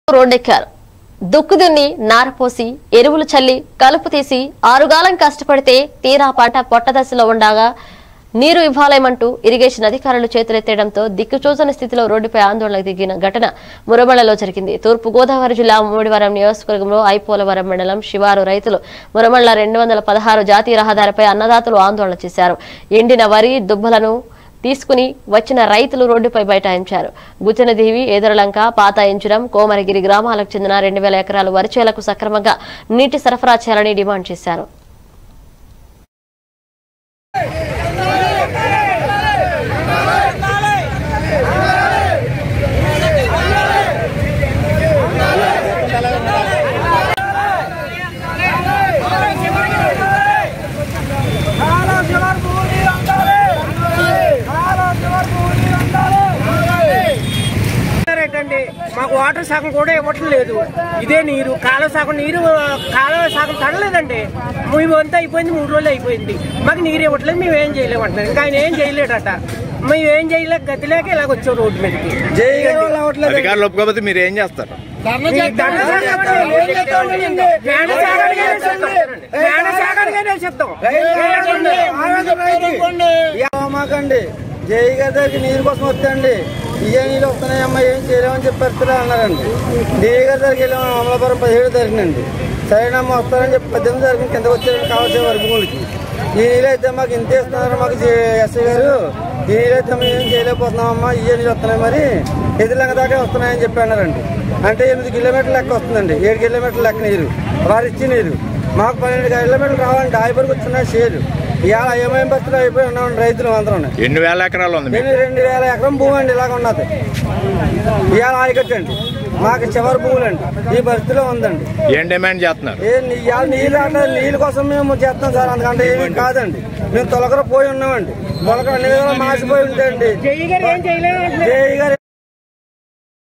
రోడ్డెక్కారు దుక్కుదున్ని నారపోసి ఎరువులు చల్లి కలుపు తీసి ఆరుగాలం కష్టపడితే తీరా పంట పొట్టదశలో ఉండగా నీరు ఇవ్వాలేమంటూ ఇరిగేషన్ అధికారులు చేతులెత్తేయడంతో దిక్కుచూచని స్థితిలో రోడ్డుపై ఆందోళనకు దిగిన ఘటన మురమళ్లలో జరిగింది తూర్పు గోదావరి జిల్లా ముమ్మడివరం నియోజకవర్గంలో ఐపోలవరం మండలం శివారు రైతులు మురమళ్ల రెండు వందల పదహారు జాతీయ రహదారిపై అన్నదాతలు ఆందోళన చేశారు ఎండిన వరి దుబ్బలను తీసుకుని వచ్చిన రైతులు రోడ్డుపై బైఠాయించారు గుచ్చనదేవి ఏదరలంక పాత ఎంచురం కోమరగిరి గ్రామాలకు చెందిన రెండు వేల ఎకరాలు వరిచేలకు సక్రమంగా నీటి సరఫరా చేయాలని డిమాండ్ చేశారు ఏంటండి మాకు వాటర్ సగం కూడా ఇవ్వటం లేదు ఇదే నీరు కాలువ సగం నీరు కాలువ సగం తడలేదండి మేము అంతా అయిపోయింది మూడు రోజులు అయిపోయింది మాకు నీరు ఇవ్వట్లేదు మేము ఏం చేయలేము అంటున్నారు ఇంకా ఆయన ఏం చేయలేడట మేము ఏం చేయలేక గతిలేక ఇలాగ వచ్చాం రోడ్డు మీదకి అధికారులు ఒప్పుకోకపోతే మీరు ఏం చేస్తారు ఈ దండ సాగర్ ఏం చేస్తామండి? జ్ఞాన సాగర్గానే చెప్తాం. జ్ఞాన సాగర్గానే చెప్తాం. మాకండి జై గారి దగ్గరికి నీరు కోసం వస్తాయండి ఇయ్యే నీళ్ళు వస్తున్నాయమ్మా ఏం చేయలేమని చెప్పి పెడతారా అన్నారండి డిఏ గారి దగ్గరికి వెళ్ళాము అమలాపురం పదిహేడు జరిగినండి సరేనమ్మా వస్తారని చెప్పి పద్దెనిమిది జరిగింది కిందకు వచ్చారని కావాల్సిన వరకు మూలకి ఈ నీళ్ళు అయితే మాకు ఇంత ఇస్తున్నారు మాకు ఎస్ఐ గారు ఈ నీళ్ళు అయితే మేము ఏం చేయలేకపోతున్నామమ్మా ఇయ్యే నీళ్ళు వస్తున్నాయి మరి ఎదురులంగ దాకా వస్తున్నాయని చెప్పి అన్నారండి అంటే ఎనిమిది కిలోమీటర్ల లెక్క వస్తుందండి ఏడు కిలోమీటర్ల లెక్క నీరు వారు ఇచ్చి నీరు మాకు పన్నెండు కిలోమీటర్లు రావాలంటే ఆయపరికి వచ్చిన షేరు ఇవాళ ఏమేం బస్సులు అయిపోయి ఉన్నామండి రైతులు అందరం ఎన్ని వేల ఎకరాలు ఉంది మీకు నేను రెండు వేల ఎకరం భూమి అండి ఇలాగ ఉన్నది ఇవాళ ఆయకట్టండి మాకు చివరి భూములండి ఈ పరిస్థితిలో ఉందండి ఏం డిమాండ్ చేస్తున్నారు ఏ నీ- ఇవాళ నీళ్ళు అంటే నీళ్ళ కోసం మేము చేస్తాం సార్ అందుకంటే ఏమీ కాదండి మేము తొలకర పోయి ఉన్నామండి తొలకర అన్ని విధాలు మాసిపోయి ఉంటాయండి జై గారు ఏం చేయలేదు జేఈ గారు